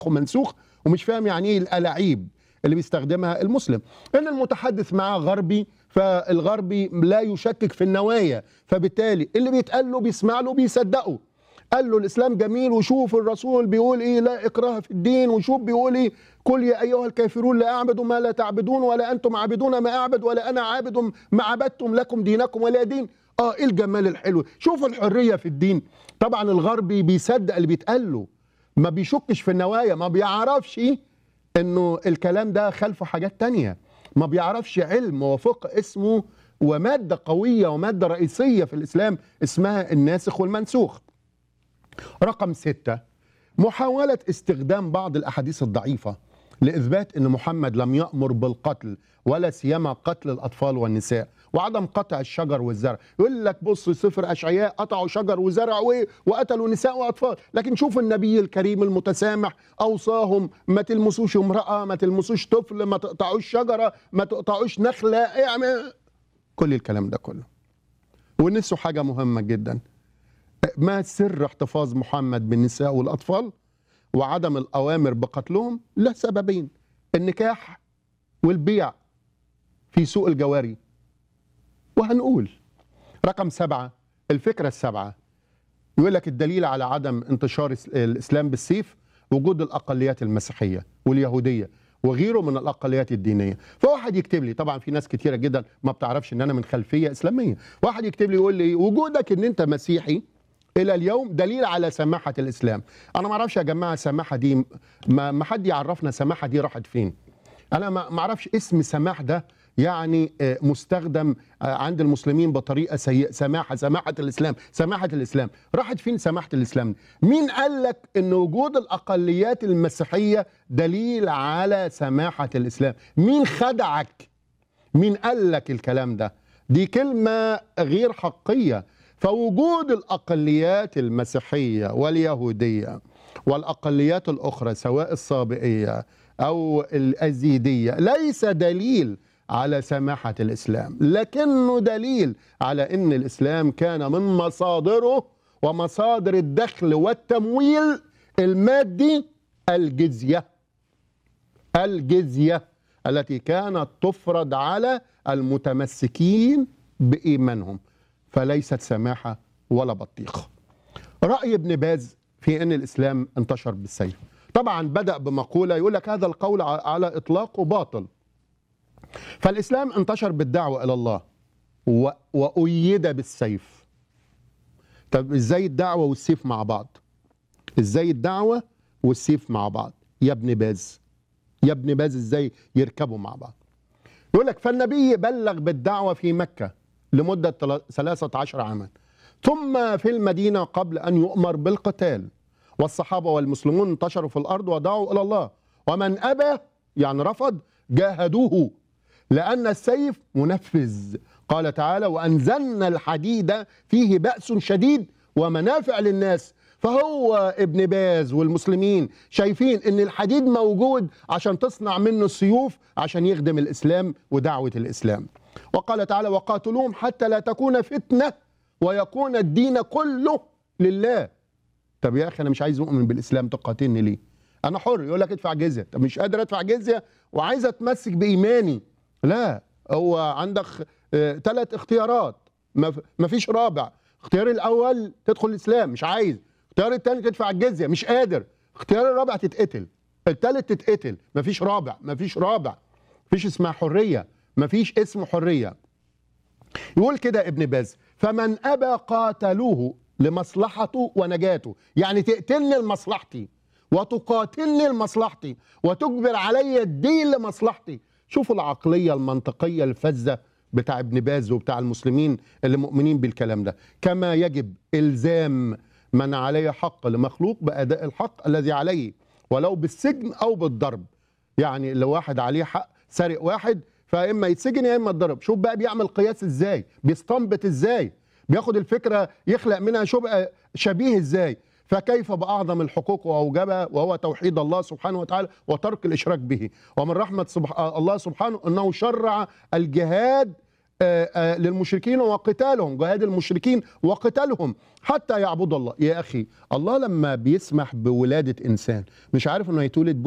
ومنسوخ ومش فاهم يعني ايه الالاعيب اللي بيستخدمها المسلم ان المتحدث معاه غربي فالغربي لا يشكك في النوايا فبالتالي اللي بيتقال له بيسمع له بيصدقه قال له الاسلام جميل وشوف الرسول بيقول ايه لا اكراه في الدين وشوف بيقول ايه قل يا ايها الكافرون لا اعبد ما لا تعبدون ولا انتم عابدون ما اعبد ولا انا عابد ما عبدتم لكم دينكم ولا دين اه ايه الجمال الحلو شوف الحريه في الدين طبعا الغربي بيصدق اللي بيتقال له ما بيشكش في النوايا ما بيعرفش انه الكلام ده خلفه حاجات تانية ما بيعرفش علم وفقه اسمه ومادة قوية ومادة رئيسية في الإسلام اسمها الناسخ والمنسوخ رقم ستة محاولة استخدام بعض الأحاديث الضعيفة لإثبات أن محمد لم يأمر بالقتل ولا سيما قتل الأطفال والنساء وعدم قطع الشجر والزرع يقول لك بص سفر أشعياء قطعوا شجر وزرع وقتلوا نساء وأطفال لكن شوف النبي الكريم المتسامح أوصاهم ما تلمسوش امرأة ما تلمسوش طفل ما تقطعوش شجرة ما تقطعوش نخلة اعمل كل الكلام ده كله ونسوا حاجة مهمة جدا ما سر احتفاظ محمد بالنساء والأطفال وعدم الأوامر بقتلهم له سببين النكاح والبيع في سوق الجواري وهنقول رقم سبعة الفكرة السبعة يقول لك الدليل على عدم انتشار الإسلام بالسيف وجود الأقليات المسيحية واليهودية وغيره من الأقليات الدينية فواحد يكتب لي طبعا في ناس كتيرة جدا ما بتعرفش ان انا من خلفية إسلامية واحد يكتب لي يقول لي وجودك ان انت مسيحي الى اليوم دليل على سماحه الاسلام انا ما اعرفش يا جماعه السماحه دي ما, ما حد يعرفنا السماحه دي راحت فين انا ما اعرفش اسم سماح ده يعني مستخدم عند المسلمين بطريقه سيئه سماحه سماحه الاسلام سماحه الاسلام راحت فين سماحه الاسلام مين قال لك ان وجود الاقليات المسيحيه دليل على سماحه الاسلام مين خدعك مين قال لك الكلام ده دي كلمه غير حقيقيه فوجود الاقليات المسيحيه واليهوديه والاقليات الاخرى سواء الصابئيه او الازيديه ليس دليل على سماحه الاسلام لكنه دليل على ان الاسلام كان من مصادره ومصادر الدخل والتمويل المادي الجزيه الجزيه التي كانت تفرض على المتمسكين بايمانهم فليست سماحة ولا بطيخ رأي ابن باز في أن الإسلام انتشر بالسيف طبعا بدأ بمقولة يقول لك هذا القول على إطلاقه باطل فالإسلام انتشر بالدعوة إلى الله و... وأيد بالسيف طب إزاي الدعوة والسيف مع بعض إزاي الدعوة والسيف مع بعض يا ابن باز يا ابن باز إزاي يركبوا مع بعض يقول لك فالنبي بلغ بالدعوة في مكة لمدة 13 عاما ثم في المدينة قبل أن يؤمر بالقتال والصحابة والمسلمون انتشروا في الأرض ودعوا إلى الله ومن أبى يعني رفض جاهدوه لأن السيف منفذ قال تعالى وأنزلنا الحديد فيه بأس شديد ومنافع للناس فهو ابن باز والمسلمين شايفين ان الحديد موجود عشان تصنع منه السيوف عشان يخدم الاسلام ودعوه الاسلام وقال تعالى وقاتلوهم حتى لا تكون فتنه ويكون الدين كله لله طب يا اخي انا مش عايز اؤمن بالاسلام تقاتلني ليه انا حر يقول لك ادفع جزيه طب مش قادر ادفع جزيه وعايز اتمسك بايماني لا هو عندك ثلاث اختيارات ما فيش رابع اختيار الاول تدخل الاسلام مش عايز اختيار الثاني تدفع الجزيه مش قادر اختيار الرابع تتقتل الثالث تتقتل مفيش رابع مفيش رابع مفيش اسمها حريه مفيش اسم حريه يقول كده ابن باز فمن ابى قاتلوه لمصلحته ونجاته يعني تقتلني لمصلحتي وتقاتلني لمصلحتي وتجبر علي الدين لمصلحتي شوفوا العقليه المنطقيه الفذه بتاع ابن باز وبتاع المسلمين اللي مؤمنين بالكلام ده كما يجب الزام من عليه حق لمخلوق باداء الحق الذي عليه ولو بالسجن او بالضرب يعني لو واحد عليه حق سرق واحد فاما يتسجن يا اما يتضرب شوف بقى بيعمل قياس ازاي بيستنبط ازاي بياخد الفكره يخلق منها شبه شبيه ازاي فكيف باعظم الحقوق واوجبها وهو توحيد الله سبحانه وتعالى وترك الاشراك به ومن رحمه سبح... الله سبحانه انه شرع الجهاد آه، آه، للمشركين وقتالهم جهاد المشركين وقتالهم حتى يعبدوا الله يا اخي الله لما بيسمح بولاده انسان مش عارف انه هيتولد